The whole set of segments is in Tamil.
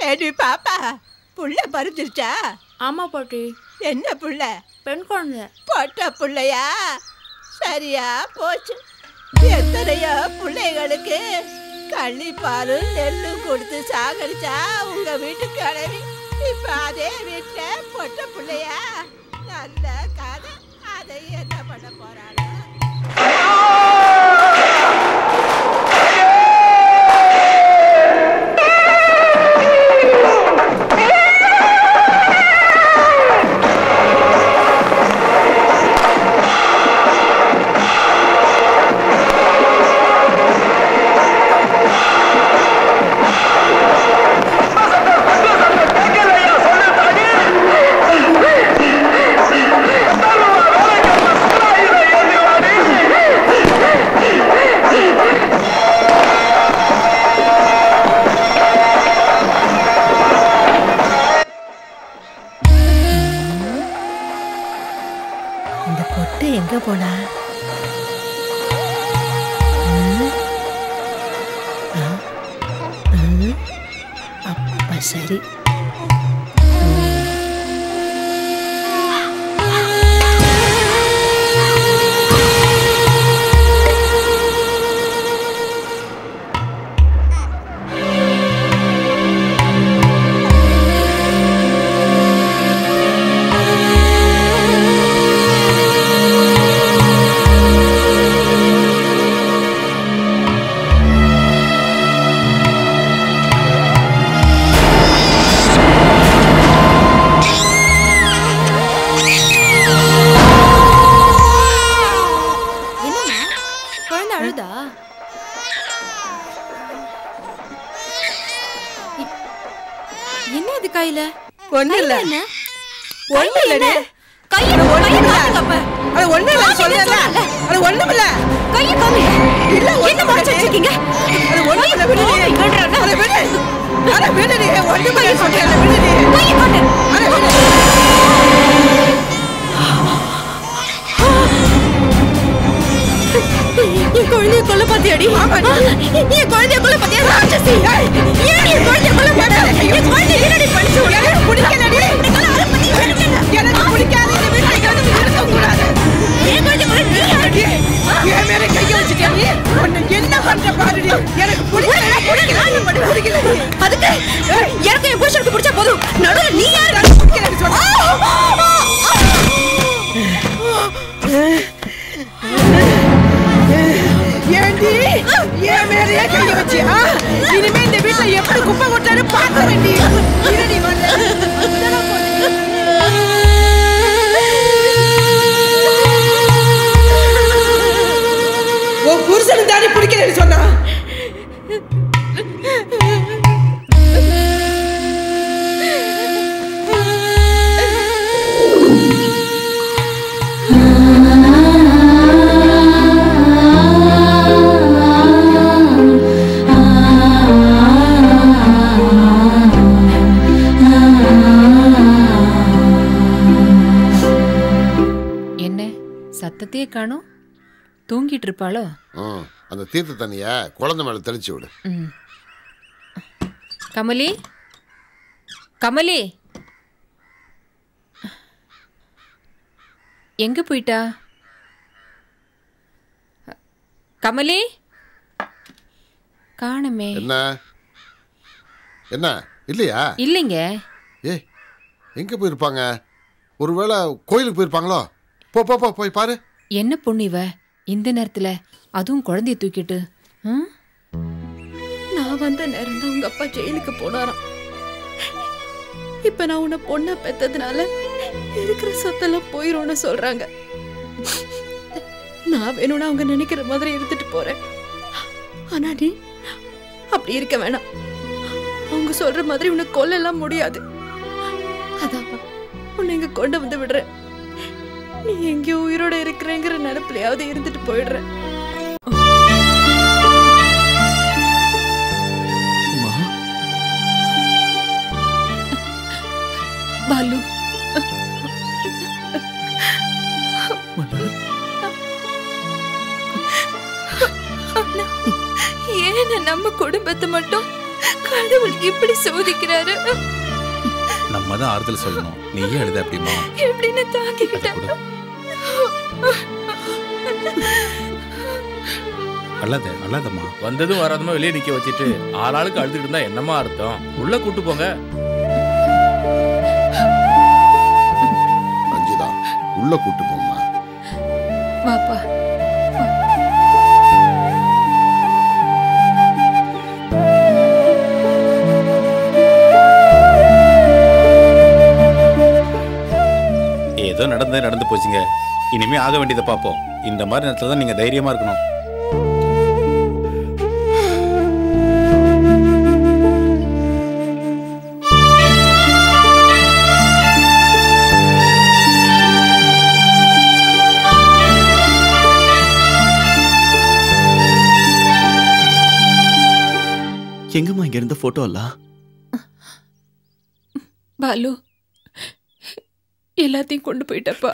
ஏடி பாப்பா புள்ள பறிச்சிருச்சா ஆமா பாட்டி என்ன புள்ள பெண் குழந்தை பொட்ட புள்ளையா சரியா போச்சு எத்தனையோ பிள்ளைகளுக்கு கள்ளிப்பால் நெல்லு கொடுத்து சாகடிச்சா உங்க வீட்டு கிளவி இப்ப அதே வீட்டுல பொட்ட புள்ளையா நல்ல கதை அதை என்ன பண்ண போறாளோ இந்த பொட்டு எங்க போனா ம்? ஆ? ம்? அப்ப சரி என்னம்மா குழந்தை அழுதா இ- என்ன இது கையில ஒண்ணு இல்ல என்ன ஒண்ணு இல்லடி கையை அது ஒண்ணு கையை இல்ல காட்டுங்க அப்ப. அது ஒண்ணு இல்ல சொல்லல அது ஒண்ணும் இல்ல கையை காமி இல்ல என்ன மறைச்சு வச்சிருக்கீங்க அது ஒண்ணு இல்ல விடுடி காமிங்கன்றாங்க. அட விடு அட விடுடி ஒண்ணு இல்ல சொல்றேன் விடுடி கையை காட்டு அட விடு என் குழந்தைய கொல்ல பாத்தியாடி என் குழந்தைய கொல்ல பாத்தியா ராட்சசி ஏன் என் குழந்தைய கொல்ல மாட்டேன் என் குழந்தை என்னடி படிச்சு எனக்கு பிடிக்கலடி எனக்கு பிடிக்காது இந்த வீட்டுல எங்கேயாவது இருக்க கூடாது என் குழந்தை கொல்ல நீ யாருடி? என் மேல கைய வச்சுட்டியா நீ உன்னை என்ன பண்ற பாருடி எனக்கு பிடிக்கல பிடிக்கல பிடிக்கல அதுக்கு எனக்கு என் புருஷனுக்கு பிடிச்சா போதும் நடுவுல நீ யாரு எனக்கு பிடிக்கலன்னு சொன்னா ஏண்டி என் மேலயே கைய வச்சியா இனிமே இந்த வீட்டுல எப்படி குப்பை கொட்டாரு பாக்குறேன்டி இருடி உன் புருஷனு தானே பிடிக்கலன்னு சொன்னா என்ன சத்தத்தையே காணோம் தூங்கிட்டு இருப்பாளோ ம் அந்த தீர்த்த தண்ணியை குழந்தை மேலே தெளிச்சு விடு ம். கமலி கமலி எங்க போயிட்டா கமலி காணுமே என்ன என்ன இல்லையா இல்லைங்க ஏய் எங்கே போயிருப்பாங்க ஒருவேளை கோயிலுக்கு போயிருப்பாங்களோ போ போ போ போய் பாரு என்ன பொண்ணு இவ இந்த நேரத்துல அதுவும் குழந்தைய தூக்கிட்டு ம்? நான் வந்த நேரம் தான் உங்க அப்பா ஜெயிலுக்கு போனாராம் இப்ப நான் உன்னை பொண்ணா பெத்ததுனால இருக்கிற சொத்தெல்லாம் போயிரும்னு சொல்றாங்க நான் வேணும்னா அவங்க நினைக்கிற மாதிரி இருந்துட்டு போறேன் ஆனா நீ அப்படி இருக்க வேணாம் அவங்க சொல்ற மாதிரி உன்னை கொல்லலாம் முடியாது அதான் உன்னை இங்க கொண்டு வந்து விடுறேன் நீ எங்கேயோ உயிரோட இருக்கிறேங்கிற நினைப்புலயாவது இருந்துட்டு போயிடுறேன் பாலு ஏன் நம்ம குடும்பத்தை மட்டும் கடவுள் இப்படி சோதிக்கிறாரு நம்ம தான் ஆறுதல் சொல்லணும் நீயே எழுத அப்படிமா எப்படின்னு அதை தாங்கிக்கிட்டேன் கொடு அல்லாத அல்லாதம்மா வந்ததும் வராதமா வெளியே நிக்க வச்சுட்டு ஆளாளுக்கு அழுதுட்டு இருந்தா என்னமா அர்த்தம் உள்ள கூட்டு போங்க ரஞ்சிதா உள்ள கூட்டு போம்மா வாப்பா ஏதோ நடந்தது நடந்து போச்சுங்க இனிமே ஆக வேண்டியதை பார்ப்போம் இந்த மாதிரி நேரத்துல தான் நீங்க தைரியமா இருக்கணும் எங்கம்மா இங்க இருந்த போட்டோ எல்லாம் பாலு எல்லாத்தையும் கொண்டு போயிட்டப்பா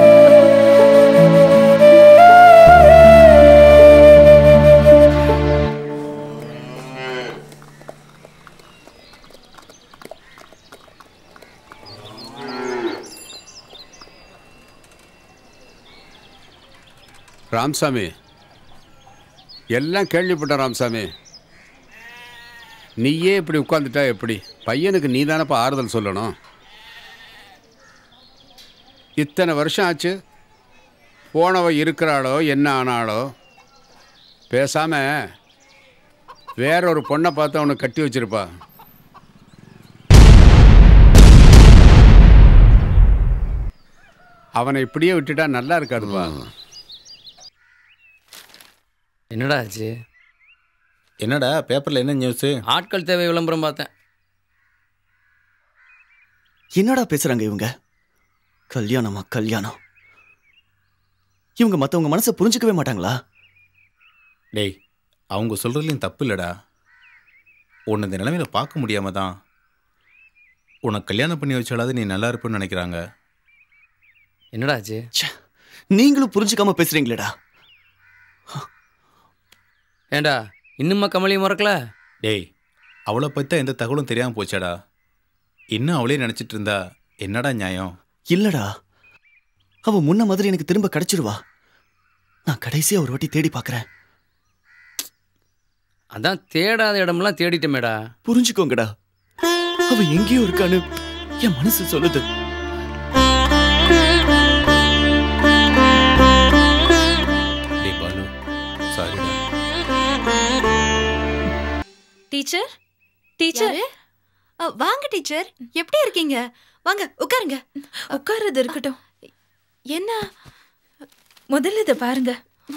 ராமசாமி எல்லாம் கேள்விப்பட்டேன் ராமசாமி நீயே இப்படி உட்காந்துட்டா எப்படி பையனுக்கு நீ தானப்பா ஆறுதல் சொல்லணும் இத்தனை வருஷம் ஆச்சு போனவ இருக்கிறாளோ என்ன ஆனாளோ பேசாம வேற ஒரு பொண்ணை பார்த்து அவனை கட்டி வச்சிருப்பா அவனை இப்படியே விட்டுட்டா நல்லா இருக்காதுப்பா என்னடா ஆச்சு என்னடா பேப்பர்ல என்ன நியூஸ் ஆட்கள் தேவை விளம்பரம் பார்த்தேன் என்னடா பேசுறாங்க இவங்க கல்யாணமா கல்யாணம் இவங்க மத்தவங்க மனசை புரிஞ்சுக்கவே மாட்டாங்களா டேய் அவங்க சொல்றதுலையும் தப்பு இல்லடா உன்னை இந்த நிலைமையில பார்க்க முடியாம தான் உனக்கு கல்யாணம் பண்ணி வச்சாலாவது நீ நல்லா இருப்பேன்னு நினைக்கிறாங்க என்னடா ஆச்சு ச்சே, நீங்களும் புரிஞ்சுக்காம பேசுறீங்களேடா ஏண்டா இன்னுமா கமலியை மறக்கல டேய் அவளை பற்றி எந்த தகவலும் தெரியாமல் போச்சாடா இன்னும் அவளே நினச்சிட்டு இருந்தா என்னடா நியாயம் இல்லடா அவ முன்ன மாதிரி எனக்கு திரும்ப கிடைச்சிருவா நான் கடைசியா ஒரு வாட்டி தேடி பார்க்கறேன் அதான் தேடாத இடமெல்லாம் தேடிட்டமேடா புரிஞ்சுக்கோங்கடா அவ எங்கேயோ இருக்கான்னு என் மனசு சொல்லுது டேய் பாலு சாரிடா டீச்சர் டீச்சர் அ, வாங்க டீச்சர் எப்படி இருக்கீங்க வாங்க உட்காருங்க உட்கார்றது இருக்கட்டும் என்ன முதல்ல இதை பாருங்க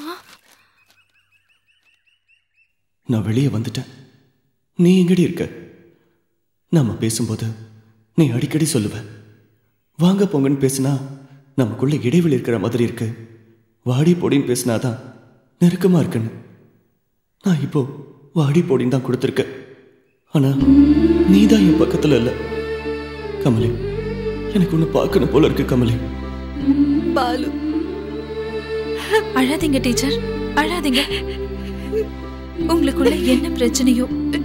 நான் வெளியே வந்துட்டேன் நீ எங்கடி இருக்க நாம பேசும்போது நீ அடிக்கடி சொல்லுவ வாங்க போங்கன்னு பேசினா நமக்குள்ள இடைவெளி இருக்கிற மாதிரி இருக்கு வாடி போடின்னு பேசினாதான் நெருக்கமா இருக்குன்னு நான் இப்போ வாடி போடின்னு தான் கொடுத்துருக்க ஆனா நீ தான் என் பக்கத்துல இல்ல கமலி எனக்கு ஒன்று பார்க்கணும் போல இருக்கு கமலி பாலு அழாதீங்க டீச்சர் அழாதீங்க உங்களுக்குள்ள என்ன பிரச்சனையோ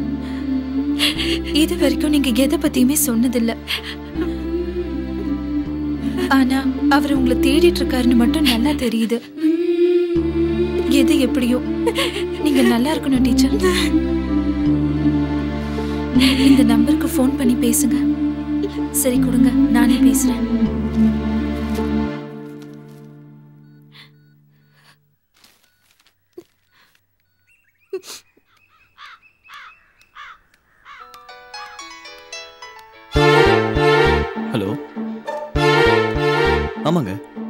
இது வரைக்கும் நீங்க எதை பத்தியுமே சொன்னதில்ல ஆனா அவர் உங்களை தேடிட்டு இருக்காருன்னு மட்டும் நல்லா தெரியுது எது எப்படியோ நீங்க நல்லா இருக்கணும் டீச்சர் இந்த நம்பருக்கு ஃபோன் பண்ணி பேசுங்க சரி கொடுங்க நானே பேசுறேன் ஹலோ ஆமாங்க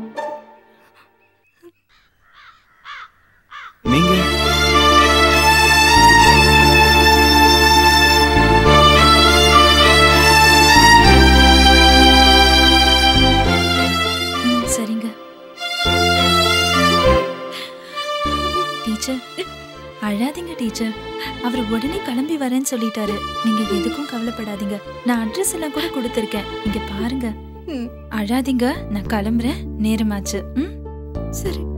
நீங்க ம், சரிங்க டீச்சர் அழாதீங்க டீச்சர் அவர் உடனே கிளம்பி வரேன்னு சொல்லிட்டாரு நீங்க எதுக்கும் கவலைப்படாதீங்க நான் அட்ரஸ் எல்லாம் கூட கொடுத்துருக்கேன் இங்க பாருங்க அழாதீங்க நான் கிளம்புறேன் நேரமாச்சு ம் சரி